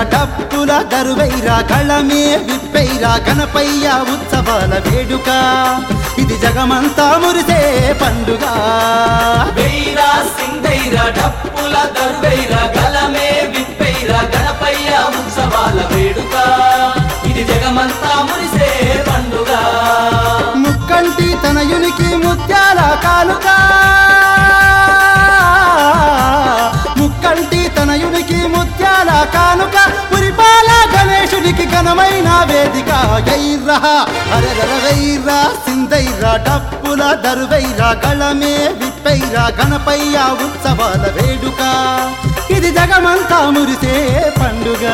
డప్పుల దరువైరా కళమే విప్పైరా గణపయ్య ఉత్సవాల వేడుక ఇది జగమంతా మురిసే పండుగ వెయ్యిరా సింగైరా డప్పుల దరువైరా గలమే విప్పైరా గణపయ్య ఉత్సవాల వేడుక ఇది జగమంతా మురిసే పండుగ ముక్కంటి తనయునికి ముత్యాల కానుక ముక్కంటి తనయునికి ముత్యాల కానుక పురిపాల గణేశునికి ఘనమైన వేదిక ఎైర్రా అరగర వైరా సిందైరా డప్పుల దరువైరా గళమే విప్పైరా గణపయ్య ఉత్సవాల వేడుక ఇది జగమంతా మురిసే పండుగ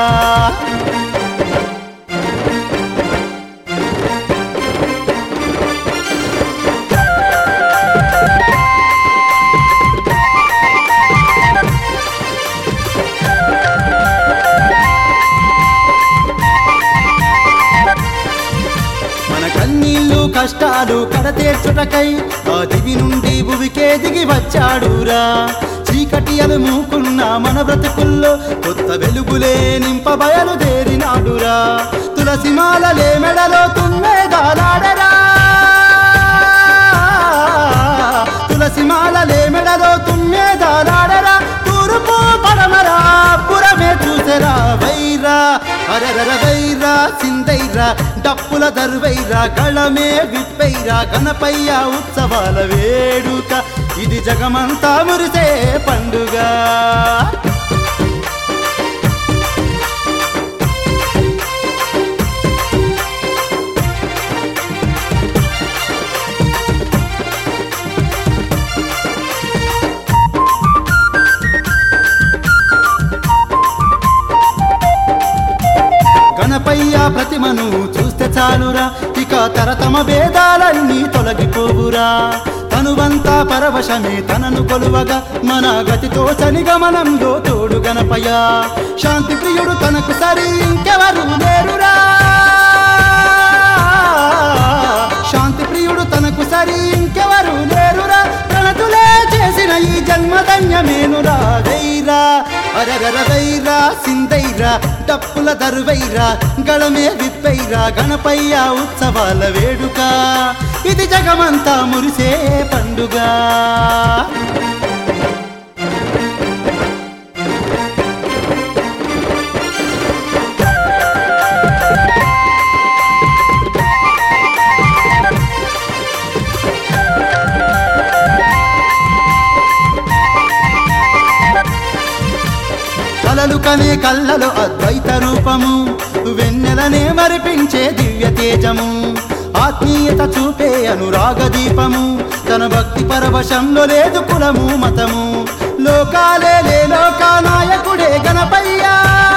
మన కన్నీళ్ళు కష్టాలు కడతీర్చుటకై ఆ దివి నుండి భువికే దిగి వచ్చాడురా చీకటి అలుముకున్న మన బ్రతుకుల్లో కొత్త వెలుగులే నింప బయలుదేరినాడురా తులసి మాలలే మెడలో తుమ్మెదాలాడరా తులసి మాలలే మెడలో తుమ్మెదాలాడరా తూర్పు పడమరా పురమే చూసరా వైరా అరరర వైరా సిందైరా డప్పుల దరువైరా గళమే విప్పైరా గణపయ్య ఉత్సవాల వేడుక ఇది జగమంతా మురిసే పండుగ గణపయ్య ప్రతిమను చూస్తే చాలురా ఇక తరతమ భేదాలన్నీ తొలగిపోవురా తనువంతా పరవశమే తనను కొలువగా మన గతితో గమనంలో తోడు గణపయ్య శాంతి ప్రియుడు తనకు సరి ఇంకెవరు లేరురా శాంతి ప్రియుడు తనకు సరి ఇంకెవరు లేరురా ప్రణతులే చేసిన ఈ జన్మధన్యమేనురా వైరా అరరర వైరా సిందైరా డప్పుల దరువైరా గళమే విప్పైరా గణపయ్య ఉత్సవాల వేడుక ఇది జగమంతా మురిసే పండుగ కలలు కనే కళ్ళలో అద్వైత రూపము వెన్నెలనే మరిపించే దివ్య తేజము ఆత్మీయత చూపే అనురాగ దీపము తన భక్తి పరవశంలో లేదు కులము మతము లోకాలే లే లోకానాయకుడే గణపయ్యా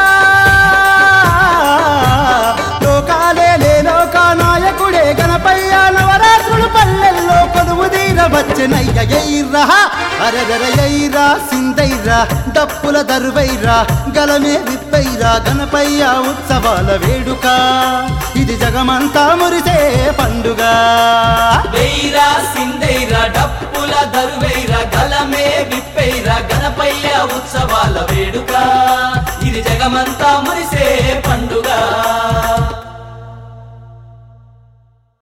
లోకాలే లే లోకానాయకుడే గణపయ్య నవరాత్రులు పల్లెల్లో కొలువు తీర వచ్చనయ్య ఎయిర్రా అరగర ఎయిరా సిందైరా డప్పుల దరువైరా గలమే విప్పైరా గణపయ్య ఉత్సవాల వేడుక ఇది జగమంతా మురిసే పండుగ వెయ్యిరా సిందైరా డప్పుల దరువైరా గలమే విప్పైరా గణపయ్య ఉత్సవాల వేడుక ఇది జగమంతా